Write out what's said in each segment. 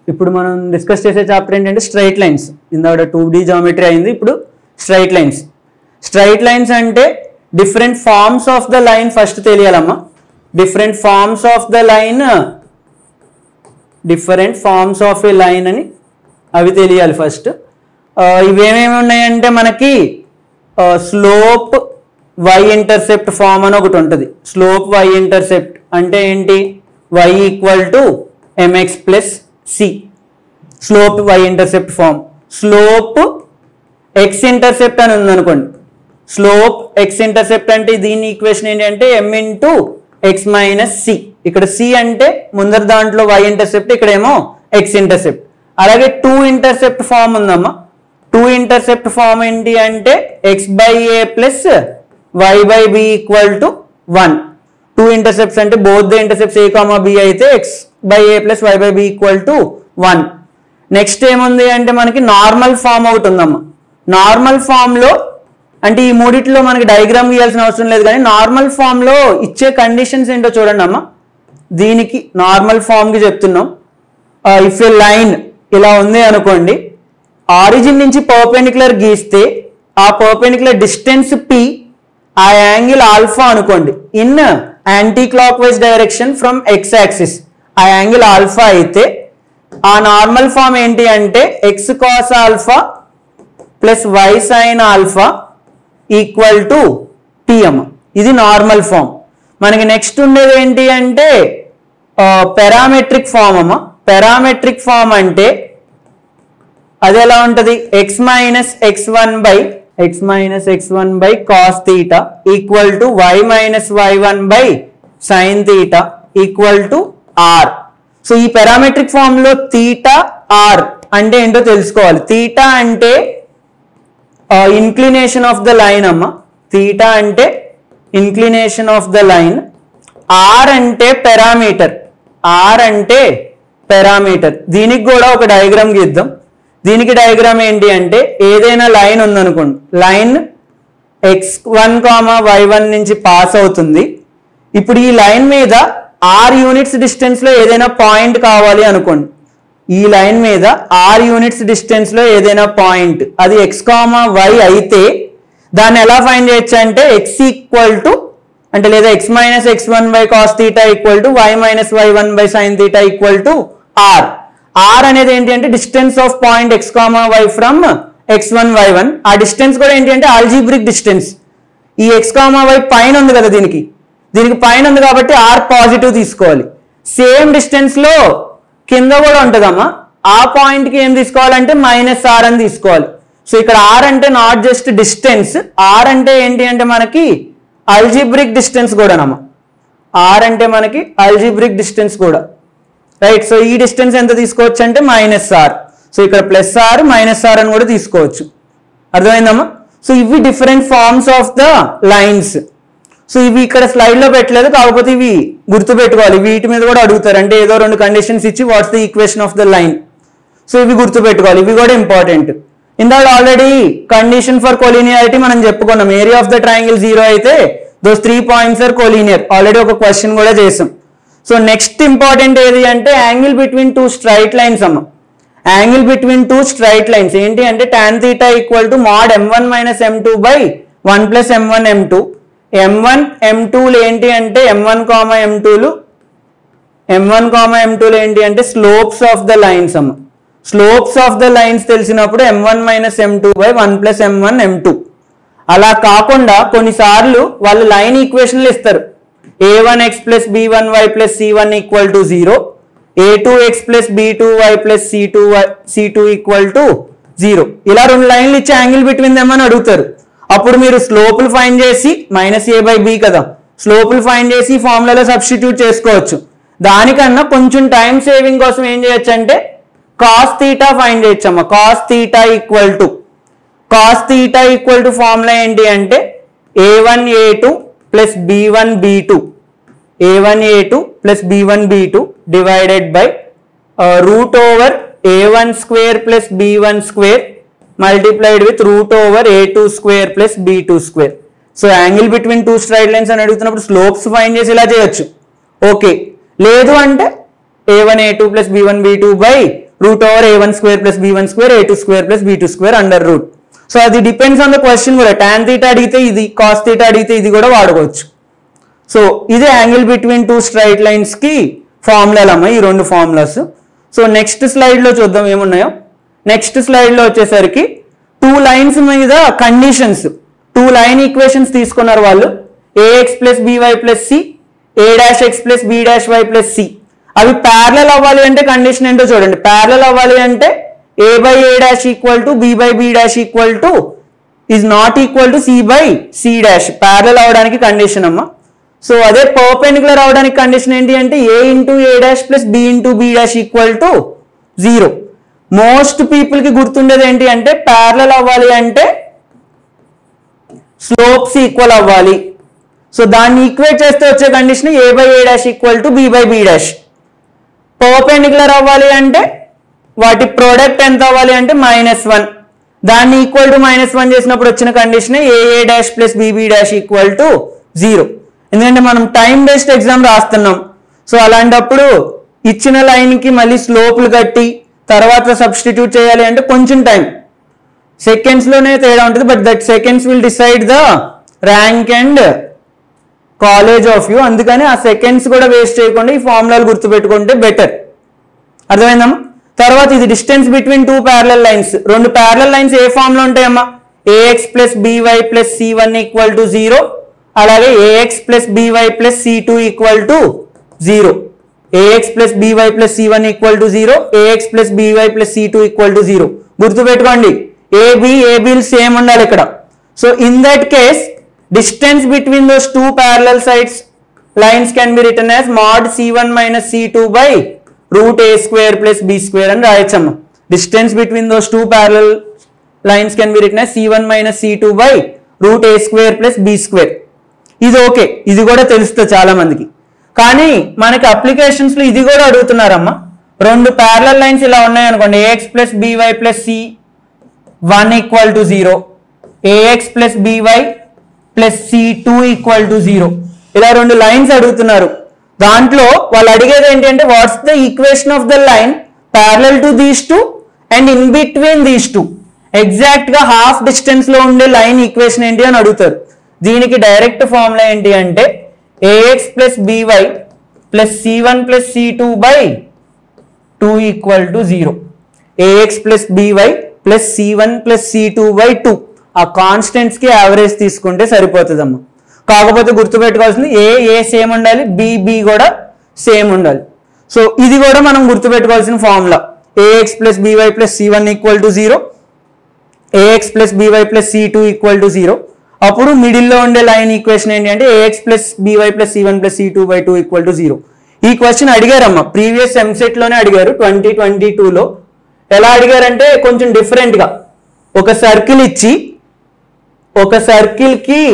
ఇప్పుడు మనం డిస్కస్ చేసే చాప్టర్ ఏంటంటే స్ట్రైట్ లైన్స్ ఇందాక టూ డి జామెట్రీ అయింది ఇప్పుడు స్ట్రైట్ లైన్స్ స్ట్రైట్ లైన్స్ అంటే different forms of the line first తెలియాలమ్మా different forms of the line different forms of a line అని అవి తెలియాలి ఫస్ట్ ఇవేమేమి ఉన్నాయంటే మనకి స్లోప్ వై ఇంటర్సెప్ట్ ఫామ్ అని ఒకటి ఉంటుంది స్లోప్ వై ఇంటర్సెప్ట్ అంటే ఏంటి Y equal to M X plus C slope Y intercept form slope X intercept అని ఉందనుకోండి స్లోప్ ఎక్స్ ఇంటర్సెప్ట్ అంటే దీని ఈక్వేషన్ ఏంటి అంటే M into X minus C ఇక్కడ సి అంటే ముందర దాంట్లో వై ఇంటర్సెప్ట్ ఇక్కడేమో ఎక్స్ ఇంటర్సెప్ట్ అలాగే టూ ఇంటర్సెప్ట్ ఫామ్ ఉందమ్మా టూ ఇంటర్సెప్ట్ ఫామ్ ఏంటి అంటే X by A plus Y by B equal to one two intercepts అంటే both the intercepts A comma B అయితే X by A plus Y by B equal to one next ఏముంది అంటే మనకి normal form ఒకటి ఉందమ్మా normal form లో అంటే ఈ మూడిట్లో మనకి డయాగ్రామ్ గీయాల్సిన అవసరం లేదు కానీ నార్మల్ ఫామ్ లో ఇచ్చే కండిషన్స్ ఏంటో చూడండి అమ్మా దీనికి నార్మల్ ఫామ్ కి చెప్తున్నాం ఇఫ్ ఏ లైన్ ఇలా ఉంది అనుకోండి ఆరిజిన్ నుంచి పర్పెండిక్యులర్ గీస్తే ఆ పర్పెండిక్యులర్ డిస్టెన్స్ పి ఆ యాంగిల్ ఆల్ఫా అనుకోండి in anticlockwise direction from X axis ఆ యాంగిల్ ఆల్ఫా అయితే ఆ నార్మల్ ఫామ్ ఏంటి అంటే X cos alpha plus Y sin alpha equal to P M ఇది నార్మల్ ఫామ్ మనకి నెక్స్ట్ ఉండేది ఏంటి అంటే పెరామెట్రిక్ ఫామ్ అమ్మ పెరామెట్రిక్ ఫామ్ అంటే అది ఎలా ఉంటది X minus X one by X minus X one by cos theta equal to why minus why one by sin theta equal to R so ఈ పారామెట్రిక్ ఫామ్ లో తీటా ఆర్ అంటే ఏంటో తెలుసుకోవాలి తీటా అంటే ఇన్క్లినేషన్ ఆఫ్ ద లైన్ అమ్మ theta అంటే inclination of the line R అంటే parameter R అంటే పెరామీటర్ దీనికి కూడా ఒక డయాగ్రామ్ గీద్దాం దీనికి డయాగ్రామ్ ఏంటి అంటే ఏదైనా లైన్ ఉందనుకోండి line X one comma Y one నుంచి పాస్ అవుతుంది ఇప్పుడు ఈ లైన్ మీద ఆర్ యూనిట్స్ డిస్టెన్స్ లో ఏదైనా పాయింట్ కావాలి అనుకోండి ఈ లైన్ మీద ఆర్ యూనిట్స్ డిస్టెన్స్ లో ఏదైనా పాయింట్ అది ఎక్స్ కామా వై అయితే దాన్ని ఎలా ఫైండ్ చేయొచ్చు అంటే ఎక్స్ ఈక్వల్ టు అంటే లేదా X minus X one by cos theta equal to why minus why one by sin theta equal to R R అనేది ఏంటి అంటే distance of point X comma Y from X one why one ఆ distance కూడా ఏంటి అంటే algebraic distance ఈ X comma Y పైన ఉంది కదా దీనికి దీనికి పైన ఉంది కాబట్టి ఆర్ పాజిటివ్ తీసుకోవాలి సేమ్ డిస్టెన్స్ లో కింద కూడా ఉంటుందమ్మా ఆ పాయింట్ కి ఏం తీసుకోవాలంటే మైనస్ ఆర్ అని తీసుకోవాలి సో ఇక్కడ ఆర్ అంటే నాట్ జస్ట్ డిస్టెన్స్ ఆర్ అంటే ఏంటి అంటే మనకి అల్జిబ్రిక్ డిస్టెన్స్ కూడానమ్మా ఆర్ అంటే మనకి అల్జిబ్రిక్ డిస్టెన్స్ కూడా రైట్ సో ఈ డిస్టెన్స్ ఎంత తీసుకోవచ్చు అంటే మైనస్ ఆర్ సో ఇక్కడ ప్లస్ ఆర్ మైనస్ ఆర్ అని కూడా తీసుకోవచ్చు అర్థమైందమ్మా సో ఇవి different forms of the lines so ఇవి ఇక్కడ స్లైడ్ లో పెట్టలేదు కాకపోతే ఇవి గుర్తుపెట్టుకోవాలి వీటి మీద కూడా అడుగుతారు అంటే ఏదో రెండు కండిషన్స్ ఇచ్చి what's the equation of the line so ఇవి గుర్తుపెట్టుకోవాలి ఇవి కూడా ఇంపార్టెంట్ ఇందాక ఆల్రెడీ కండిషన్ ఫర్ కొలీనియారిటీ మనం చెప్పుకున్నాం area of the triangle zero అయితే those three points are collinear already ఒక క్వశ్చన్ కూడా చేసాం సో నెక్స్ట్ ఇంపార్టెంట్ ఏది అంటే angle between two straight lines అమ్మ angle between two straight lines ఏంటి అంటే tan theta equal to mod M one minus M two by one plus M one M two M one M టూలు ఏంటి అంటే M one comma M టూలు M one comma M టూలు ఏంటి అంటే slopes of the lines అమ్మ slopes of the lines తెలిసినప్పుడు m one minus M two by one plus M one M two అలా కాకుండా కొన్నిసార్లు వాళ్ళు లైన్ ఈక్వేషన్లు ఇస్తారు a one x plus b one y plus c one equal to zero a two X plus b two y plus c two y c two equal to zero ఇలా రెండు లైన్లు ఇచ్చి యాంగిల్ బిట్వీన్ దెమ్ అని అడుగుతారు అప్పుడు మీరు స్లోపులు find చేసి మైనస్ ఏ బై బి కదా స్లోపులు ఫైండ్ చేసి ఫార్ములాలో సబ్స్టిట్యూట్ చేసుకోవచ్చు దానికన్నా కొంచెం టైం సేవింగ్ కోసం ఏం చేయొచ్చు అంటే కాస్ తీటా ఫైండ్ చేయొచ్చు అమ్మ cos theta equal to cos theta equal to formula ఏంటి అంటే a one a two plus b one b two a one a two plus b one b two divided by root over a one square plus b one square multiplied with root over a two square plus b two square so angle between two straight lines అని అడుగుతున్నప్పుడు slopes find చేసి ఇలా చేయొచ్చు okay లేదు అంటే a one a two plus b one b two by root over a one square plus b one square a two square plus b two square under root so అది depends on the question కూడా tan theta అడిగితే ఇది cos theta అడిగితే ఇది కూడా వాడుకోవచ్చు so ఇదే angle between two straight lines కి ఫార్ములాలు అమ్మ ఈ రెండు ఫార్ములాస్ సో నెక్స్ట్ స్లైడ్ లో చూద్దాం ఏమున్నాయో నెక్స్ట్ స్లైడ్ లో వచ్చేసరికి టూ లైన్స్ మీద కండిషన్స్ టూ లైన్ ఈక్వేషన్స్ తీసుకున్నారు వాళ్ళు a x plus by plus c a dash X plus B dash why plus c అవి ప్యారలల్ అవ్వాలి అంటే కండిషన్ ఏంటో చూడండి ప్యారలల్ అవ్వాలి అంటే a by a dash equal to b by b dash equal to is not equal to c by c dash parallel అవడానికి condition అమ్మా so అదే పర్పెండికులర్ అవడానికి కండిషన్ ఏంటి అంటే a into A dash plus b into b dash equal to zero most people కి గుర్తుండేది ఏంటి అంటే ప్యారలల్ అవ్వాలి అంటే స్లోప్స్ ఈక్వల్ అవ్వాలి సో దాన్ని ఈక్వేట్ చేస్తే వచ్చే condition a by a dash equal to b by b dash perpendicular అవ్వాలి అంటే వాటి ప్రోడక్ట్ ఎంత అవ్వాలి అంటే మైనస్ వన్ దాన్ని ఈక్వల్ టు మైనస్ వన్ చేసినప్పుడు వచ్చిన condition a a dash plus BB dash equal to zero ఎందుకంటే మనం టైం బేస్డ్ ఎగ్జామ్ రాస్తున్నాం సో అలాంటప్పుడు ఇచ్చిన లైన్కి మళ్ళీ స్లోపులు కట్టి తర్వాత సబ్స్టిట్యూట్ చేయాలి అంటే కొంచెం టైం సెకండ్స్ లోనే తేడా ఉంటుంది but that seconds will decide the rank and college of you అందుకని ఆ సెకండ్స్ కూడా వేస్ట్ చేయకుండా ఈ ఫార్ములాలు గుర్తుపెట్టుకుంటే బెటర్ అర్థమైందమ్మా తర్వాత ఇది distance between two parallel lines రెండు ప్యారలల్ లైన్స్ ఏ ఫామ్ లో ఉంటాయమ్మా a x plus by plus c one equal to zero అలాగే a x plus by plus c two equal to zero a x plus by plus c one equal to zero a x plus by plus c two equal to zero గుర్తుపెట్టుకోండి a b ఏబిల్ same ఉండాలి ఇక్కడ so in that case distance between those two parallel sides lines can be written as mod c1 minus c2 by root a square plus b square అని రాయొచ్చమ్మ distance between those two parallel lines can be written as c1 minus c2 by root a square plus b square ఇది okay ఇది కూడా తెలుస్తుంది చాలా మందికి కానీ మనకి అప్లికేషన్స్ లో ఇది కూడా అడుగుతున్నారమ్మా రెండు ప్యారలల్ లైన్స్ ఇలా ఉన్నాయనుకోండి a x plus by plus c one equal to zero a x plus by plus c two equal to zero ఇలా రెండు లైన్స్ అడుగుతున్నారు దాంట్లో వాళ్ళు అడిగేది ఏంటంటే what's the equation of the line parallel to these two and in between these two exact గా half distance లో ఉండే లైన్ ఈక్వేషన్ ఏంటి అని అడుగుతారు దీనికి డైరెక్ట్ ఫార్ములా ఏంటి అంటే a x plus by plus c one plus c two by two equal to zero a x plus by plus c one plus c two by two ఆ constants కి యావరేజ్ తీసుకుంటే సరిపోతుందమ్మా కాకపోతే గుర్తుపెట్టుకోవాల్సింది ఏ ఏ సేమ్ ఉండాలి b b కూడా same ఉండాలి so ఇది కూడా మనం గుర్తుపెట్టుకోవాల్సిన formula a x plus by plus c one equal to zero a x plus by plus c two equal to zero అప్పుడు మిడిల్లో ఉండే లైన్ ఈక్వేషన్ ఏంటి అంటే a x plus by plus c one plus c two by two equal to zero ఈ question అడిగారమ్మా previous EAMCET లోనే అడిగారు twenty twenty టూలో ఎలా అడిగారంటే కొంచెం డిఫరెంట్ గా ఒక సర్కిల్ ఇచ్చి ఒక సర్కిల్ కి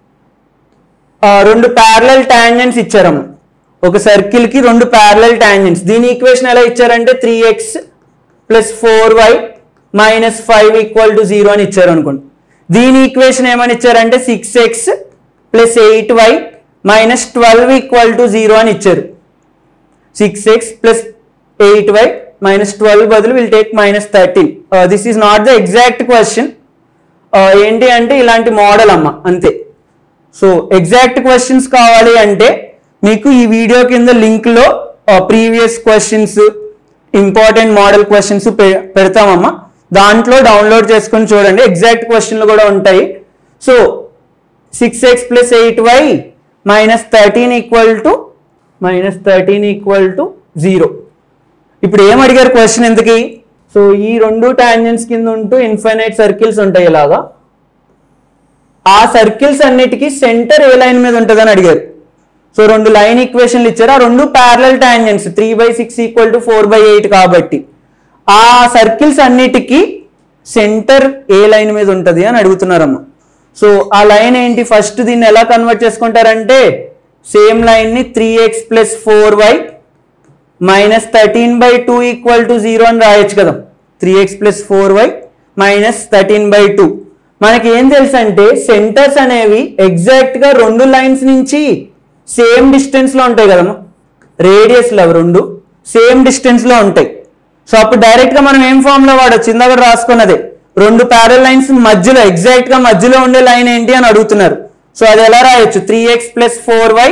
ఆ, రెండు ప్యారలల్ టాంజెంట్స్ ఇచ్చారమ్మ ఒక సర్కిల్ కి రెండు ప్యారలల్ టాంజెంట్స్ దీని ఈక్వేషన్ ఎలా ఇచ్చారంటే three x plus four y minus five equal to zero అని ఇచ్చారు అనుకోండి దీని ఈక్వేషన్ ఏమని ఇచ్చారంటే six x plus eight y minus twelve equal to zero అని ఇచ్చారు six x plus eight y minus twelve బదులు will take minus thirteen this is not the exact question ఏంటి అంటే ఇలాంటి మోడల్ అమ్మ అంతే సో ఎగ్జాక్ట్ క్వశ్చన్స్ కావాలి అంటే మీకు ఈ వీడియో కింద లింక్ లో previous questions important model questions పెడతామమ్మా దాంట్లో డౌన్లోడ్ చేసుకొని చూడండి ఎగ్జాక్ట్ క్వశ్చన్లు కూడా ఉంటాయి so six x plus eight y minus thirteen equal to minus thirteen equal to zero ఇప్పుడు ఏం అడిగారు క్వశ్చన్ ఎందుకు సో ఈ రెండు టాంజెంట్స్ కింద ఉంటూ ఇన్ఫైనైట్ సర్కిల్స్ ఉంటాయి ఇలాగా ఆ సర్కిల్స్ అన్నిటికీ సెంటర్ ఏ లైన్ మీద ఉంటుందని అడిగారు సో రెండు లైన్ ఈక్వేషన్లు ఇచ్చారు ఆ రెండు parallel tangents three by six equal to four by eight కాబట్టి ఆ సర్కిల్స్ అన్నిటికీ సెంటర్ ఏ లైన్ మీద ఉంటుంది అని అడుగుతున్నారమ్మ సో ఆ లైన్ ఏంటి ఫస్ట్ దీన్ని ఎలా కన్వర్ట్ చేసుకుంటారంటే సేమ్ లైన్ ని three x plus four y minus thirteen by two equal to zero అని రాయొచ్చు కదా three x plus four y minus thirteen by two మనకి ఏం తెలుసు అంటే సెంటర్స్ అనేవి ఎగ్జాక్ట్ గా రెండు లైన్స్ నుంచి సేమ్ డిస్టెన్స్ లో ఉంటాయి కదమ్మా రేడియస్ లో అవి రెండు సేమ్ డిస్టెన్స్ లో ఉంటాయి సో అప్పుడు డైరెక్ట్ గా మనం ఏం ఫామ్ లో వాడచ్చు ఇందాక రాసుకున్నదే రెండు ప్యారల్ లైన్స్ మధ్యలో ఎగ్జాక్ట్ గా మధ్యలో ఉండే లైన్ ఏంటి అని అడుగుతున్నారు సో అది ఎలా రాయొచ్చు three x plus four y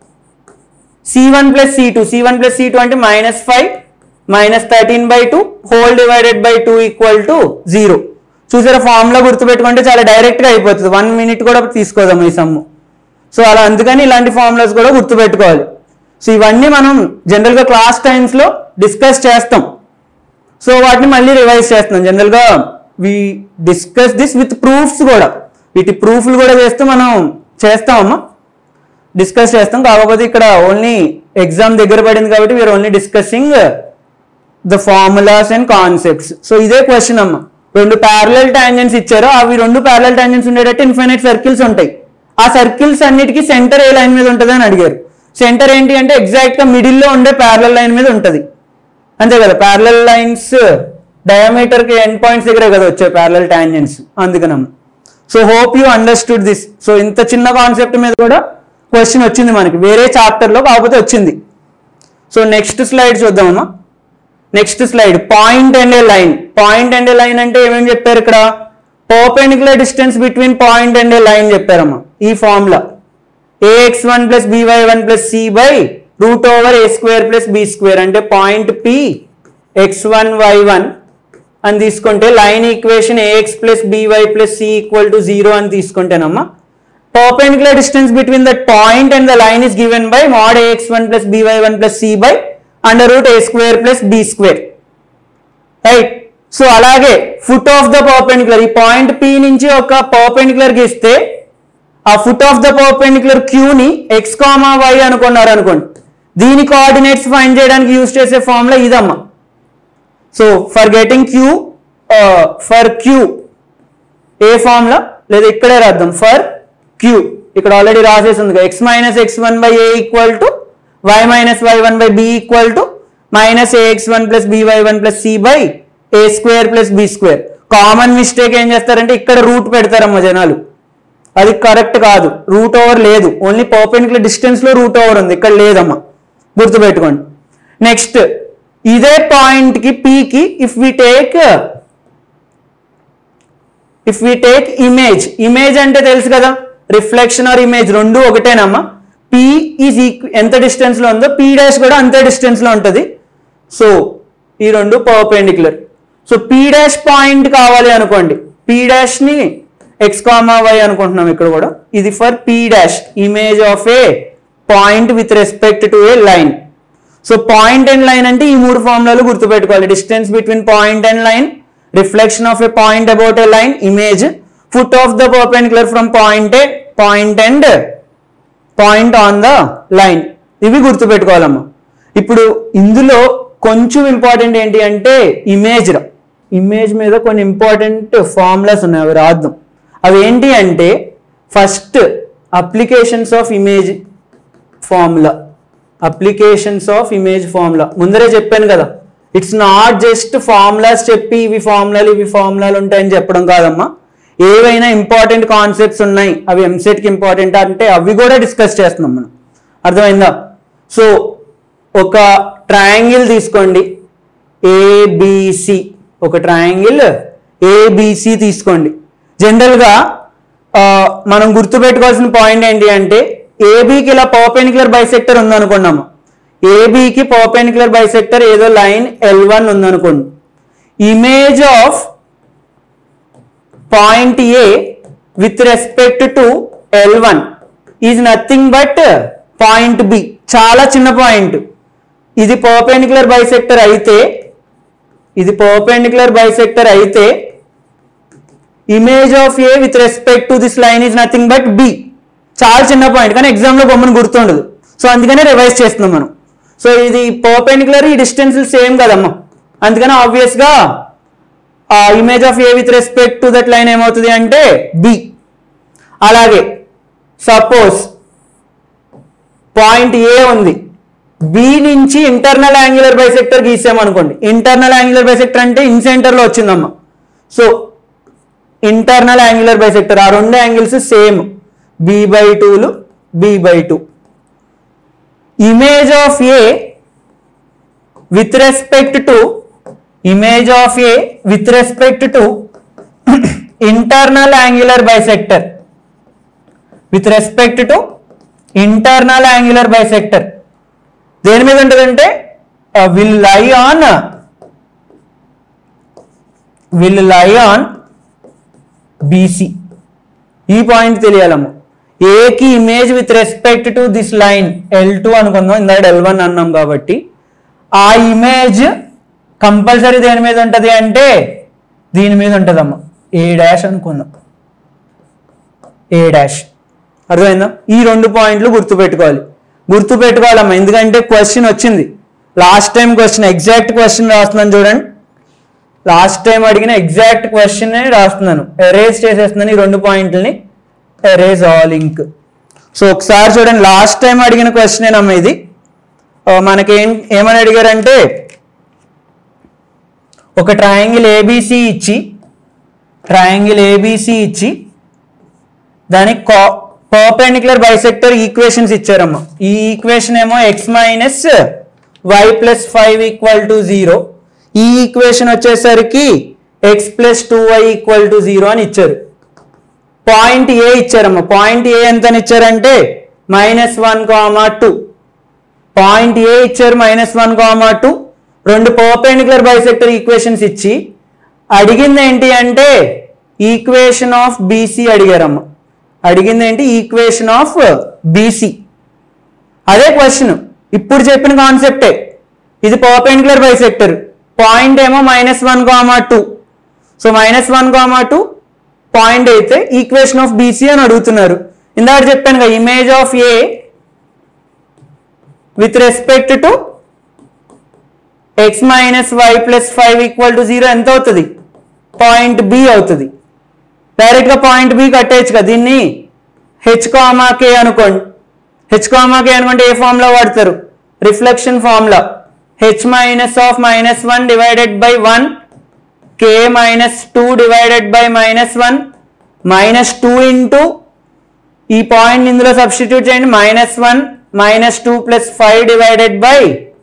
c one plus c two c one plus c two అంటే minus five minus thirteen by two whole divided by two equal to zero చూసారా ఫార్ములా గుర్తుపెట్టుకుంటే చాలా డైరెక్ట్ గా అయిపోతుంది one minute కూడా తీసుకోదాం ఈ sum so అలా అందుకని ఇలాంటి ఫార్ములాస్ కూడా గుర్తుపెట్టుకోవాలి సో ఇవన్నీ మనం జనరల్ గా క్లాస్ టైమ్స్ లో డిస్కస్ చేస్తాం సో వాటిని మళ్ళీ రివైజ్ చేస్తున్నాం జనరల్ గా we discuss this with proofs కూడా వీటి ప్రూఫ్లు కూడా చేస్తూ మనం చేస్తామమ్మా డిస్కస్ చేస్తాం కాకపోతే ఇక్కడ ఓన్లీ ఎగ్జామ్ దగ్గర పడింది కాబట్టి we are only discussing the formulas and concepts so ఇదే క్వశ్చన్ అమ్మ రెండు ప్యారలల్ టాంజెంట్స్ ఇచ్చారు అవి రెండు ప్యారలల్ టాంజెంట్స్ ఉండేటట్టు ఇన్ఫైనైట్ సర్కిల్స్ ఉంటాయి ఆ సర్కిల్స్ అన్నిటికీ సెంటర్ ఏ లైన్ మీద ఉంటుంది అని అడిగారు సెంటర్ ఏంటి అంటే ఎగ్జాక్ట్ గా మిడిల్ లో ఉండే ప్యారలల్ లైన్ మీద ఉంటుంది అంతే కదా ప్యారలల్ లైన్స్ డయామీటర్ కి ఎండ్ పాయింట్స్ దగ్గరే కదా వచ్చాయి ప్యారలల్ టాంజెంట్స్ అందుకనమ్మ so hope you understood this so ఇంత చిన్న కాన్సెప్ట్ మీద కూడా క్వశ్చన్ వచ్చింది మనకి వేరే చాప్టర్ లో కాకపోతే వచ్చింది సో నెక్స్ట్ స్లైడ్ చూద్దామమ్మా next slide point and a line point and a line అంటే ఏమేమి చెప్పారు ఇక్కడ perpendicular distance between point and a line చెప్పారమ్మా ఈ formula a x one plus b y one plus C by root over A square plus B square అంటే point p x one why one అని తీసుకుంటే line equation a x plus by plus C equal to zero అని తీసుకుంటేనమ్మా perpendicular distance between that point and the line is given by mod a x one plus b y one plus C by under root a square plus B square right so అలాగే foot of the perpendicular ఈ point p నుంచి ఒక perpendicular గీస్తే ఆ foot of the perpendicular q ని x comma y అనుకున్నారు అనుకోండి దీని కోఆర్డినేట్స్ ఫైండ్ చేయడానికి యూజ్ చేసే ఫార్ములా ఇదమ్మా so for getting q for q ఏ ఫార్ములా లేదా ఇక్కడే రాద్దాం ఫర్ క్యూ ఇక్కడ ఆల్రెడీ రాసేసింది x minus X one by a equal to why minus why one by B equal to minus a x one plus b y one plus C by A square plus B square common mistake ఏం చేస్తారంటే ఇక్కడ root పెడతారమ్మా జనాలు అది correct కాదు root over లేదు only perpendicular distance లో root over ఉంది ఇక్కడ లేదమ్మా గుర్తుపెట్టుకోండి నెక్స్ట్ ఇదే పాయింట్ కి పి కి if we take if we take image image అంటే తెలుసు కదా రిఫ్లెక్షన్ ఆర్ ఇమేజ్ రెండు ఒకటేనమ్మా పి ఈజ్ ఎంత డిస్టెన్స్ లో ఉందో పి డాష్ కూడా అంతే డిస్టెన్స్ లో ఉంటుంది సో ఈ రెండు perpendicular so p dash point కావాలి అనుకోండి పి డాష్ ని ఎక్స్ కామా వై అనుకుంటున్నాం ఇక్కడ కూడా ఇది for p dash image of a point with respect to a line so point and line అంటే ఈ మూడు ఫార్ములాలు గుర్తుపెట్టుకోవాలి distance between point and line reflection of a point about a line image foot of the perpendicular from point a point and point on the line ఇవి గుర్తుపెట్టుకోవాలమ్మా ఇప్పుడు ఇందులో కొంచెం important ఏంటి అంటే ఇమేజ్ రా ఇమేజ్ మీద కొన్ని ఇంపార్టెంట్ ఫార్ములాస్ ఉన్నాయి అవి రాద్దాం అవి ఏంటి అంటే first applications of image formula applications of image formula ముందరే చెప్పాను కదా ఇట్స్ నాట్ జస్ట్ ఫార్ములాస్ చెప్పి ఇవి ఫార్ములాలు ఇవి ఫార్ములాలు ఉంటాయని చెప్పడం కాదమ్మా ఏవైనా ఇంపార్టెంట్ కాన్సెప్ట్స్ ఉన్నాయి అవి ఎంసెట్ కి ఇంపార్టెంట్ అంటే అవి కూడా డిస్కస్ చేస్తున్నాం మనం అర్థమైందా సో ఒక ట్రయాంగిల్ తీసుకోండి ఏబిసి ఒక ట్రయాంగిల్ ఏబిసి తీసుకోండి జనరల్గా మనం గుర్తుపెట్టుకోవాల్సిన పాయింట్ ఏంటి అంటే ఏబికి ఇలా పర్పెండిక్యులర్ బైసెక్టర్ ఉందనుకున్నాము ఏబికి పర్పెండిక్యులర్ బైసెక్టర్ ఏదో లైన్ ఎల్ వన్ ఉందనుకోండి image of point A with respect to L one is nothing but point B చాలా చిన్న పాయింట్ ఇది పర్పెండిక్యులర్ బైసెక్టర్ అయితే ఇది పర్పెండిక్యులర్ బైసెక్టర్ అయితే image of A with respect to this line is nothing but B చాలా చిన్న point కానీ exam లో బొమ్మను గుర్తుండదు సో అందుకనే రివైజ్ చేస్తున్నాం మనం సో ఇది పర్పెండిక్యులర్ ఈ డిస్టెన్స్ సేమ్ కదమ్మా అందుకని ఆబ్వియస్ గా ఆ image of A with respect to that line ఏమవుతుంది అంటే బి అలాగే సపోజ్ పాయింట్ ఏ ఉంది బి నుంచి ఇంటర్నల్ యాంగులర్ బైసెక్టర్ గీసామనుకోండి ఇంటర్నల్ యాంగులర్ బైసెక్టర్ అంటే ఇన్ సెంటర్ లో వచ్చిందమ్మా సో ఇంటర్నల్ యాంగులర్ బైసెక్టర్ ఆ రెండు యాంగిల్స్ సేమ్ బి బై టూలు B by two image of A with respect to image of A with respect to internal angular bisector with respect to internal angular bisector దేని మీద ఉంటుందంటే will lie on will lie on BC ఈ point తెలియాలమ్మ ఏకి image with respect to this line L two అనుకుందాం ఇందాక L one అన్నాం కాబట్టి ఆ ఇమేజ్ కంపల్సరీ దేని మీద ఉంటుంది అంటే దీని మీద ఉంటుందమ్మ ఏ డాష్ అనుకుందాం ఏ డాష్ అర్థమైందా ఈ రెండు పాయింట్లు గుర్తుపెట్టుకోవాలి గుర్తుపెట్టుకోవాలమ్మా ఎందుకంటే క్వశ్చన్ వచ్చింది last time question exact question రాస్తున్నాను చూడండి లాస్ట్ టైం అడిగిన ఎగ్జాక్ట్ క్వశ్చన్ రాస్తున్నాను ఎరేజ్ చేసేస్తున్నాను ఈ రెండు పాయింట్లని ఎరేజ్ ఆల్ ఇంక్ సో ఒకసారి చూడండి లాస్ట్ టైం అడిగిన క్వశ్చన్ ఏనమ్మా ఇది ఆ, మనకేం ఏమని అడిగారంటే ఒక ట్రయాంగిల్ ఏబిసి ఇచ్చి ట్రయాంగిల్ ఏబిసి ఇచ్చి దానికి పర్పెండిక్యులర్ బైసెక్టర్ ఈక్వేషన్స్ ఇచ్చారమ్మా ఈ ఈక్వేషన్ ఏమో X minus Y plus five equal to zero ఈ ఈక్వేషన్ వచ్చేసరికి X plus two Y equal to zero అని ఇచ్చారు పాయింట్ ఏ ఇచ్చారమ్మా పాయింట్ ఏ ఎంత అని ఇచ్చారంటే minus one comma two point A ఇచ్చారు మైనస్ వన్ కామా టూ రెండు పర్పెండిక్యులర్ బైసెక్టర్ ఈక్వేషన్స్ ఇచ్చి అడిగింది ఏంటి అంటే ఈక్వేషన్ ఆఫ్ బీసీ అడిగారమ్మ అడిగింది ఏంటి ఈక్వేషన్ ఆఫ్ బీసీ అదే క్వశ్చన్ ఇప్పుడు చెప్పిన కాన్సెప్టే ఇది పర్పెండిక్యులర్ బైసెక్టర్ పాయింట్ ఏమో minus one comma two so minus one comma two point అయితే ఈక్వేషన్ ఆఫ్ బీసీ అని అడుగుతున్నారు ఇందాక చెప్పాను కదా image of A with respect to X minus Y plus five equal to zero ఎంత అవుతుంది పాయింట్ బి అవుతుంది డైరెక్ట్గా పాయింట్ బి కట్టేయచ్చు కదా దీన్ని హెచ్ కామా కే అనుకోండి హెచ్ కామా కే అనుకుంటే ఏ ఫార్ములా వాడతారు reflection formula H minus of minus one divided by one K minus two divided by minus one minus two into ఈ పాయింట్ ఇందులో సబ్స్టిట్యూట్ చేయండి minus one minus two plus five divided by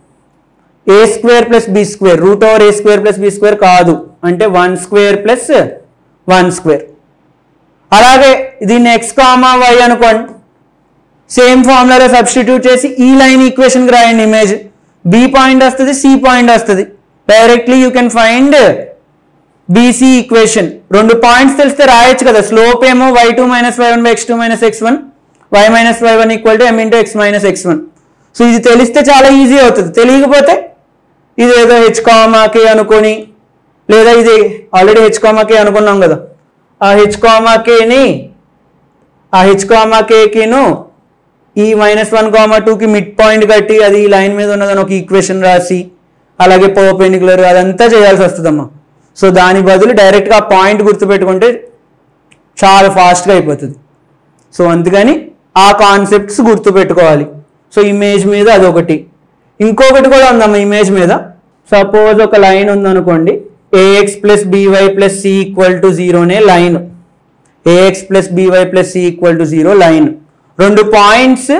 A square plus B square root over A square plus B square కాదు అంటే one square plus one square అలాగే దీన్ని X comma Y అనుకోండి same ఫార్ములాలో substitute చేసి ఈ line ఈక్వేషన్కి రాయండి ఇమేజ్ బి పాయింట్ వస్తుంది సి పాయింట్ వస్తుంది directly you can find BC equation రెండు పాయింట్స్ తెలిస్తే రాయొచ్చు కదా స్లోప్ ఏమో Y two minus why one by X two minus X one Y minus why one equal to M into X minus X one so ఇది తెలిస్తే చాలా easy అవుతుంది తెలియకపోతే ఇది ఏదో హెచ్ కామాకే అనుకొని లేదా ఇది ఆల్రెడీ హెచ్ కామాకే అనుకున్నాం కదా ఆ హెచ్ కామాకేని ఆ హెచ్ కామాకేకిను ఈ మైనస్ వన్ కామా టూకి మిడ్ పాయింట్ కట్టి అది ఈ లైన్ మీద ఉన్నదని ఒక ఈక్వేషన్ రాసి అలాగే పర్పెండిక్యులర్ అదంతా చేయాల్సి వస్తుందమ్మా సో దాని బదులు డైరెక్ట్గా ఆ పాయింట్ గుర్తుపెట్టుకుంటే చాలా ఫాస్ట్గా అయిపోతుంది సో అందుకని ఆ కాన్సెప్ట్స్ గుర్తుపెట్టుకోవాలి సో ఇమేజ్ మీద అదొకటి ఇంకొకటి కూడా ఉందమ్మా ఇమేజ్ మీద సపోజ్ ఒక లైన్ ఉందనుకోండి A X plus by plus C equal to జీరోనే line A X plus by plus C equal to zero line రెండు పాయింట్స్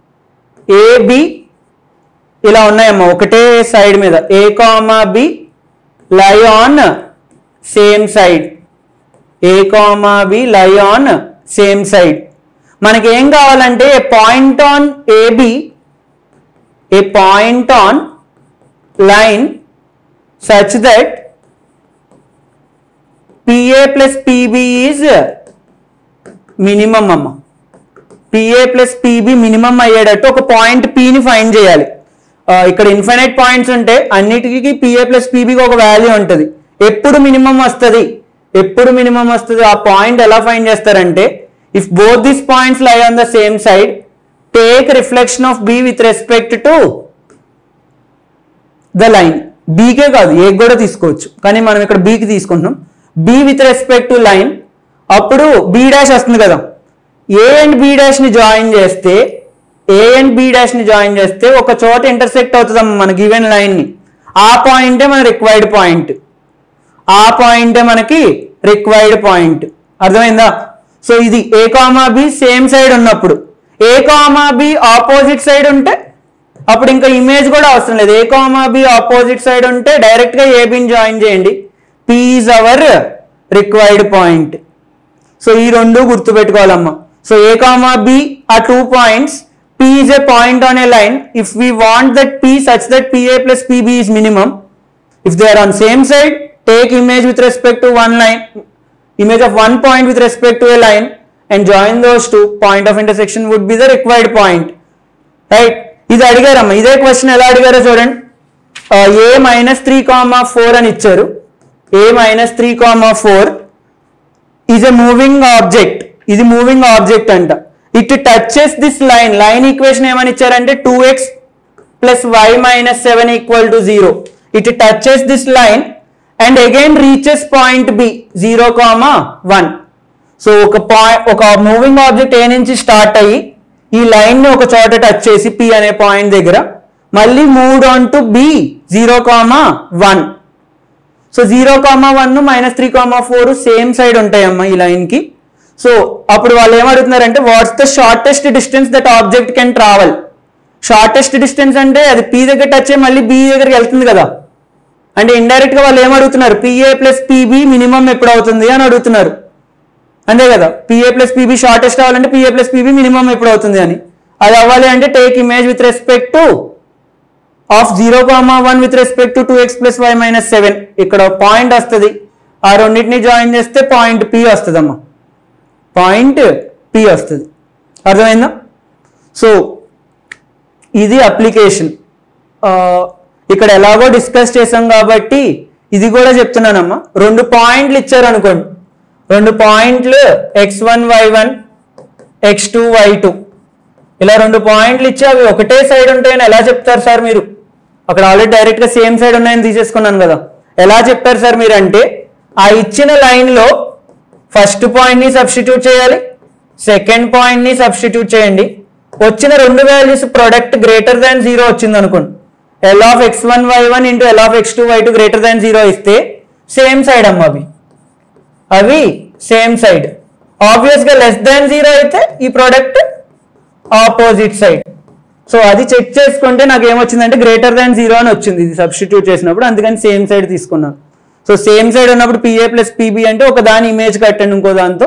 ఏబి ఇలా ఉన్నాయమ్మా ఒకటే సైడ్ మీద A comma B lie on same side A comma B lie on same side మనకి ఏం కావాలంటే A point on AB A point on line such that PA plus PB is minimum అమ్మ PA plus PB minimum అయ్యేటట్టు ఒక point పిని find చేయాలి ఆ, ఇక్కడ infinite points ఉంటే అన్నిటికీ పిఏ ప్లస్ పిబికి ఒక వాల్యూ ఉంటుంది ఎప్పుడు మినిమం వస్తుంది ఎప్పుడు మినిమం వస్తుంది ఆ పాయింట్ ఎలా ఫైండ్ చేస్తారంటే if both this points lie on the same side take reflection of B with respect to the line బీకే కాదు ఏ కూడా తీసుకోవచ్చు కానీ మనం ఇక్కడ బీకి తీసుకుంటున్నాం B with respect to line అప్పుడు బి డాష్ వస్తుంది కదా ఏ అండ్ బి డాష్ ని జాయిన్ చేస్తే ఏ అండ్ బి డాష్ ని జాయిన్ చేస్తే ఒక చోట ఇంటర్సెక్ట్ అవుతుందమ్మా మన గివెన్ లైన్ ని ఆ పాయింటే మన రిక్వైర్డ్ పాయింట్ ఆ పాయింటే మనకి రిక్వైర్డ్ పాయింట్ అర్థమైందా సో ఇది A comma B same side ఉన్నప్పుడు A comma B opposite side ఉంటే అప్పుడు ఇంకా ఇమేజ్ కూడా అవసరం లేదు A comma B opposite side ఉంటే డైరెక్ట్ గా ఏ బిని జాయిన్ చేయండి P is our required point so ఈ రెండు గుర్తుపెట్టుకోవాలమ్మా సో ఏ కామా బి ఆ two points P is a point on a line if we want that P such that PA plus PB is minimum if they are on same side take image with respect to one line image of one point with respect to a line and join those two point of intersection would be the required point right ఇది అడిగారమ్మా ఇదే question ఎలా అడిగారో చూడండి A minus three comma four అని ఇచ్చారు A minus three comma four is a moving object ఇది moving object అంట it touches this line line equation ఏమని ఇచ్చారంటే two X plus Y minus seven equal to zero it touches this line and again reaches point B zero comma one so ఒక point ఒక moving object A నుంచి start అయ్యి ఈ line ని ఒక చోట టచ్ చేసి పి అనే పాయింట్ దగ్గర మళ్ళీ move on to B zero comma one so zero comma one minus three comma four same side ఉంటాయమ్మా ఈ లైన్ కి సో అప్పుడు వాళ్ళు ఏమడుగుతున్నారంటే what's the shortest distance that object can travel shortest distance అంటే అది పి దగ్గర టచ్ అయ్యి మళ్ళీ బి దగ్గరికి వెళ్తుంది కదా అంటే ఇండైరెక్ట్ గా వాళ్ళు ఏమడుగుతున్నారు పిఏ ప్లస్ పిబి మినిమం ఎప్పుడు అవుతుంది అని అడుగుతున్నారు అంతే కదా పిఏ ప్లస్ పిబి షార్టెస్ట్ అవ్వాలంటే పిఏ ప్లస్ పిబి మినిమం ఎప్పుడు అవుతుంది అని అది అవ్వాలి అంటే take image with respect to of zero comma one with respect to two X plus Y minus seven ఇక్కడ పాయింట్ వస్తుంది ఆ రెండింటిని జాయిన్ చేస్తే పాయింట్ పి వస్తుందమ్మా పాయింట్ పి వస్తుంది అర్థమైందా సో ఇది అప్లికేషన్ ఇక్కడ ఎలాగో డిస్కస్ చేసాం కాబట్టి ఇది కూడా చెప్తున్నానమ్మా రెండు పాయింట్లు ఇచ్చారు అనుకోండి రెండు పాయింట్లు X one why one X two Y two ఇలా రెండు పాయింట్లు ఇచ్చి అవి ఒకటే సైడ్ ఉంటాయని ఎలా చెప్తారు సార్ మీరు అక్కడ ఆల్రెడీ డైరెక్ట్ గా సేమ్ సైడ్ ఉన్నాయని తీసేసుకున్నాను కదా ఎలా చెప్పారు సార్ మీరు అంటే ఆ ఇచ్చిన లైన్ లో ఫస్ట్ పాయింట్ ని సబ్స్టిట్యూట్ చేయాలి సెకండ్ పాయింట్ ని సబ్స్టిట్యూట్ చేయండి వచ్చిన రెండు values product greater than zero వచ్చింది అనుకోండి L of X one why one into L of X two Y two greater than zero ఇస్తే సేమ్ సైడ్ అమ్మ అవి అవి సేమ్ సైడ్ ఆబ్వియస్ గా లెస్ దాన్ జీరో అయితే ఈ ప్రోడక్ట్ ఆపోజిట్ సైడ్ సో అది చెక్ చేసుకుంటే నాకు ఏమొచ్చిందంటే గ్రేటర్ దాన్ జీరో అని వచ్చింది ఇది సబ్స్టిట్యూట్ చేసినప్పుడు అందుకని సేమ్ సైడ్ తీసుకున్నాను సో సేమ్ సైడ్ ఉన్నప్పుడు పిఏ ప్లస్ పీబీ అంటే ఒక దాని ఇమేజ్ కట్టండి ఇంకో దాంతో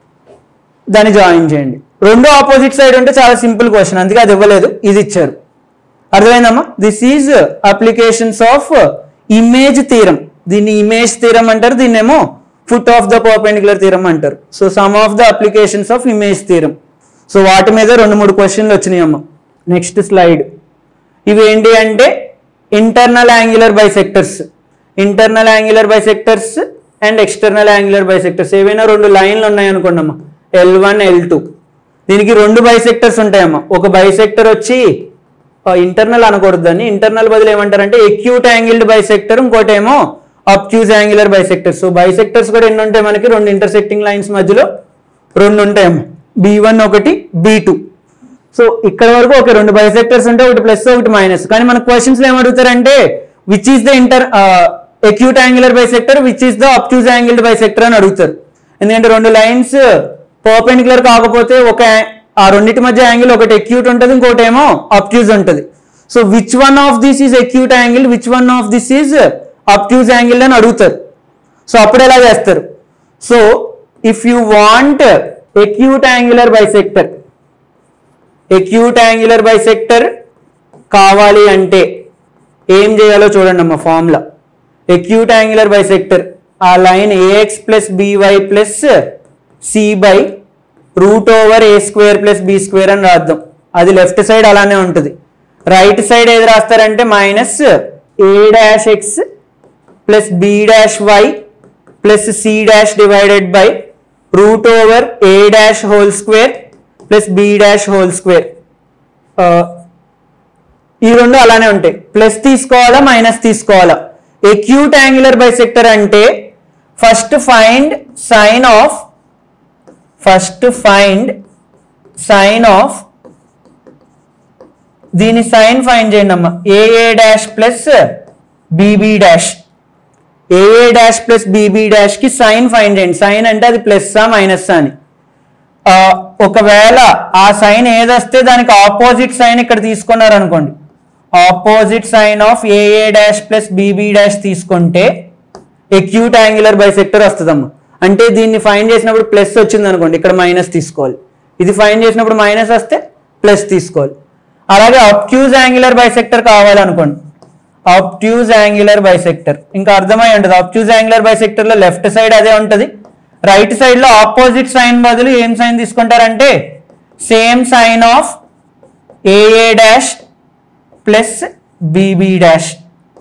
దాన్ని జాయిన్ చేయండి రెండు ఆపోజిట్ సైడ్ ఉంటే చాలా సింపుల్ క్వశ్చన్ అందుకే అది ఇవ్వలేదు ఇది ఇచ్చారు అర్థమైందమ్మా this is applications of image theorem దీన్ని ఇమేజ్ థీరం అంటారు దీన్నేమో foot of the perpendicular theorem అంటారు so some of the applications of image theorem so వాటి మీద రెండు మూడు క్వశ్చన్లు వచ్చినాయి అమ్మ నెక్స్ట్ స్లైడ్ ఇవి ఏంటి అంటే internal angular bisectors internal angular bisectors and external angular bisectors ఏవైనా రెండు లైన్లు ఉన్నాయి అనుకోండి అమ్మా ఎల్ వన్ ఎల్ టూ దీనికి రెండు బైసెక్టర్స్ ఉంటాయమ్మా ఒక బైసెక్టర్ వచ్చి ఇంటర్నల్ అనకూడదు దాన్ని ఇంటర్నల్ బదులు ఏమంటారంటే ఎక్యూట్ యాంగిల్డ్ బైసెక్టర్ ఇంకోటేమో obtuse angular bisector so bisectors కూడా ఎన్ని ఉంటాయి మనకి రెండు ఇంటర్సెక్టింగ్ లైన్స్ మధ్యలో రెండు ఉంటాయమ్మా బి వన్ ఒకటి బి టూ సో ఇక్కడ వరకు ఒక రెండు బైసెక్టర్స్ ఉంటే ఒకటి ప్లస్ ఒకటి మైనస్ కానీ మన క్వశ్చన్స్ ఏం అడుగుతారంటే which is the inter acute angular bisector which is the obtuse angled bisector అని అడుగుతారు ఎందుకంటే రెండు లైన్స్ పర్పెండికులర్ కాకపోతే ఒక ఆ రెండింటి మధ్య యాంగిల్ ఒకటి ఎక్యూట్ ఉంటుంది ఇంకోటి ఏమో అప్ట్యూజ్ ఉంటుంది so which one of this is acute angle which one of this is obtuse angle అని అడుగుతారు సో అప్పుడు ఎలా చేస్తారు so if you want acute angular bisector acute angular bisector కావాలి అంటే ఏం చేయాలో చూడండి అమ్మ ఫార్ములా ఎక్యూట్ యాంగులర్ బైసెక్టర్ ఆ line A X plus by plus C by root over A square plus B square అని రాద్దాం అది లెఫ్ట్ సైడ్ అలానే ఉంటుంది రైట్ సైడ్ ఏది రాస్తారంటే minus A dash X plus B dash why plus C dash divided by root over A dash whole square plus B dash whole square ఈ రెండు అలానే ఉంటాయి ప్లస్ తీసుకోవాలా మైనస్ తీసుకోవాలా ఎక్యూట్ యాంగులర్ బైసెక్టర్ అంటే first find sign of first find sign of దీని sign find చేయండి అమ్మా A A dash plus BB dash A A dash plus BB dash కి సైన్ ఫైండ్ చేయండి సైన్ అంటే అది ప్లస్ మైనస్ అని ఆ, ఒకవేళ ఆ సైన్ ఏదొస్తే దానికి ఆపోజిట్ సైన్ ఇక్కడ తీసుకున్నారు అనుకోండి ఆపోజిట్ సైన్ ఆఫ్ ఏఏ డాష్ ప్లస్ బీబీ డాష్ తీసుకుంటే ఎక్యూట్ యాంగులర్ బైసెక్టర్ వస్తుందమ్మా అంటే దీన్ని ఫైండ్ చేసినప్పుడు ప్లస్ వచ్చింది అనుకోండి ఇక్కడ మైనస్ తీసుకోవాలి ఇది ఫైండ్ చేసినప్పుడు మైనస్ వస్తే ప్లస్ తీసుకోవాలి అలాగే అప్ట్యూజ్ యాంగులర్ బైసెక్టర్ కావాలనుకోండి అప్ట్యూజ్ యాంగులర్ బైసెక్టర్ ఇంకా అర్థమై ఉంటుంది అప్ట్యూజ్ యాంగులర్ బైసెక్టర్ లో లెఫ్ట్ సైడ్ అదే ఉంటుంది రైట్ సైడ్ లో ఆపోజిట్ సైన్ బదులు ఏం సైన్ తీసుకుంటారంటే సేమ్ సైన్ ఆఫ్ ఏఏ dash plus BB dash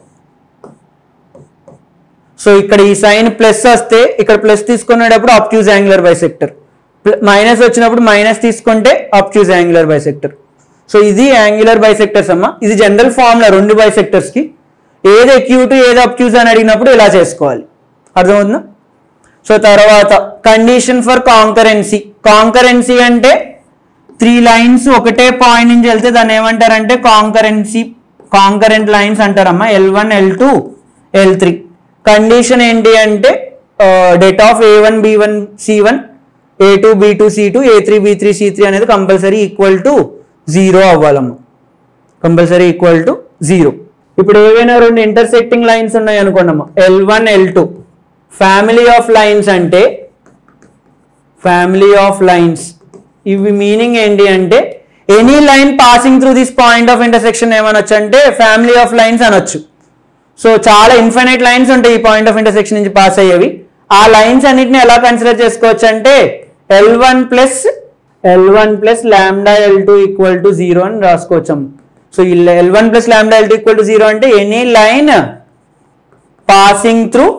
so ఇక్కడ ఈ సైన్ ప్లస్ వస్తే ఇక్కడ ప్లస్ తీసుకునేటప్పుడు అప్ట్యూజ్ యాంగులర్ బైసెక్టర్ మైనస్ వచ్చినప్పుడు మైనస్ తీసుకుంటే అప్ట్యూజ్ యాంగులర్ బైసెక్టర్ సో ఇది యాంగులర్ బైసెక్టర్స్ అమ్మా ఇది జనరల్ ఫార్ములా రెండు బైసెక్టర్స్ కి ఏది ఎక్యూట్ ఏది అప్ట్యూజ్ అని అడిగినప్పుడు ఇలా చేసుకోవాలి అర్థమవుతుందా సో తర్వాత కండిషన్ ఫర్ కాంకరెన్సీ కాంకరెన్సీ అంటే త్రీ లైన్స్ ఒకటే పాయింట్ నుంచి వెళ్తే దాన్ని ఏమంటారంటే కాంకరెన్సీ కాంకరెంట్ లైన్స్ అంటారమ్మా l one l two l three condition ఏంటి అంటే det of a one b one c one a two b two c two a three b three c three అనేది compulsory equal to zero అవ్వాలమ్మా compulsory equal to zero ఇప్పుడు ఏవైనా రెండు intersecting lines ఉన్నాయి అనుకోండమ్మా l one l two family of lines అంటే family of lines ఇవి meaning ఏంటి అంటే any line passing through this point of intersection ఏమనొచ్చు అంటే ఫ్యామిలీ ఆఫ్ లైన్స్ అనొచ్చు సో చాలా ఇన్ఫైనైట్ లైన్స్ ఉంటాయి ఈ పాయింట్ ఆఫ్ ఇంటర్సెక్షన్ నుంచి పాస్ అయ్యేవి ఆ లైన్స్ అన్నిటిని ఎలా కన్సిడర్ చేసుకోవచ్చు అంటే l one plus l one plus lambda l two equal to zero అని రాసుకోవచ్చాం సో ఈ l one plus lambda l two equal to zero అంటే any line passing through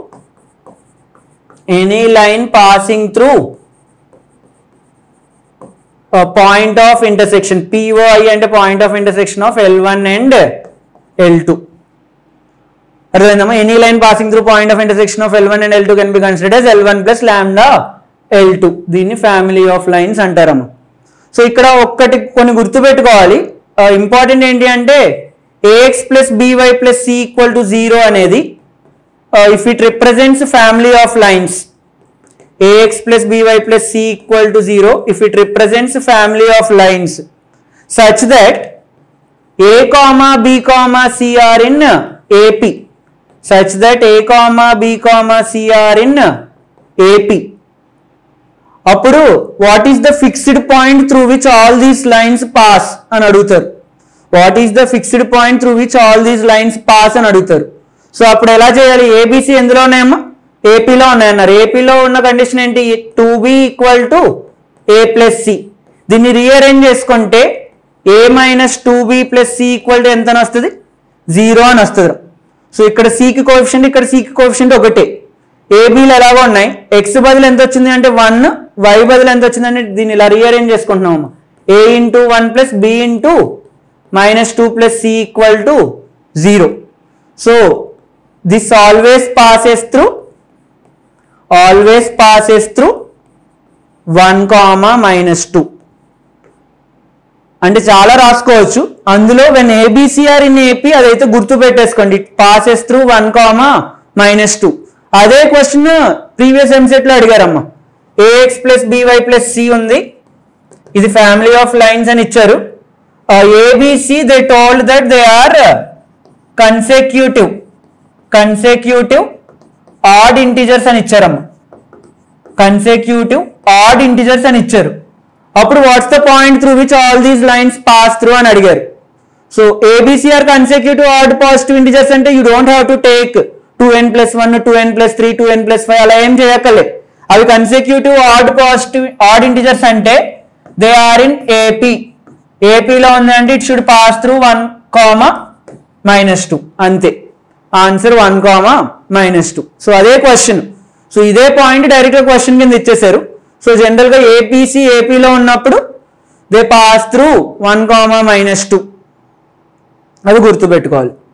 any line passing through point of intersection POI అంటే point of intersection of l one and l two అర్థమైందమ్మా any line passing through point of intersection of l one and l two can be considered as l one plus lambda l two దీన్ని family of lines అంటారమ్మా so ఇక్కడ ఒక్కటి కొన్ని గుర్తుపెట్టుకోవాలి important ఏంటి అంటే a x plus by plus C equal to zero అనేది if it represents family of lines ax plus by plus c equal to 0 if it represents family of lines such that a comma b comma c are in ap such that a comma b comma c are in ap అప్పుడు what is the fixed point through which all these lines pass అని అడుగుతారు what is the fixed point through which all these lines pass అని అడుగుతారు so అప్పుడు ఎలా చేయాలి ABC ఎందులో ఉన్నాయమ్మా ఏపీలో ఉన్నాయన్నారు ఏపీలో ఉన్న కండిషన్ ఏంటి two b equal to a plus c దీన్ని రీఅరేంజ్ చేసుకుంటే a minus two b plus C equal to ఎంత అని వస్తుంది జీరో అని వస్తుంది సో ఇక్కడ సికి కోఎఫిషియంట్ ఇక్కడ సికి కోఎఫిషియంట్ ఒకటే ఏబీలు ఎలాగో ఉన్నాయి ఎక్స్ బదులు ఎంత వచ్చింది అంటే వన్ వై బదులు ఎంత వచ్చింది అంటే దీన్ని ఇలా రీఅరేంజ్ చేసుకుంటున్నాం అమ్మ a into one plus b into minus two plus C equal to zero so this always passes through always passes through one comma minus two అంటే చాలా రాసుకోవచ్చు అందులో వెన్ ఏబిసిఆర్ ఇన్ ఏపీ అదైతే గుర్తు పెట్టేసుకోండి it passes through one comma minus two అదే question previous EAMCET లో అడిగారమ్మా a x plus by plus c ఉంది ఇది ఫ్యామిలీ ఆఫ్ లైన్స్ అని ఇచ్చారు a b c they told that they are consecutive consecutive odd integers అని ఇచ్చారమ్మా కన్సెక్యూటివ్ ఆడ్ ఇంటిజర్స్ అని ఇచ్చారు అప్పుడు what's the point through which all these lines pass through అని అడిగారు so a b c are consecutive odd positive integers అంటే you don't have to take two n plus one two n plus three two n plus five అలా ఏం చేయక్కర్లే అవి consecutive odd positive odd integers అంటే they are in AP ఏపీలో ఉందంటే it should pass through one comma minus two అంతే answer one comma minus two so అదే question so ఇదే పాయింట్ డైరెక్ట్గా క్వశ్చన్ కింద ఇచ్చేసారు సో జనరల్గా ఏపీసీ ఏపీలో ఉన్నప్పుడు they pass through one comma minus two అది గుర్తుపెట్టుకోవాలి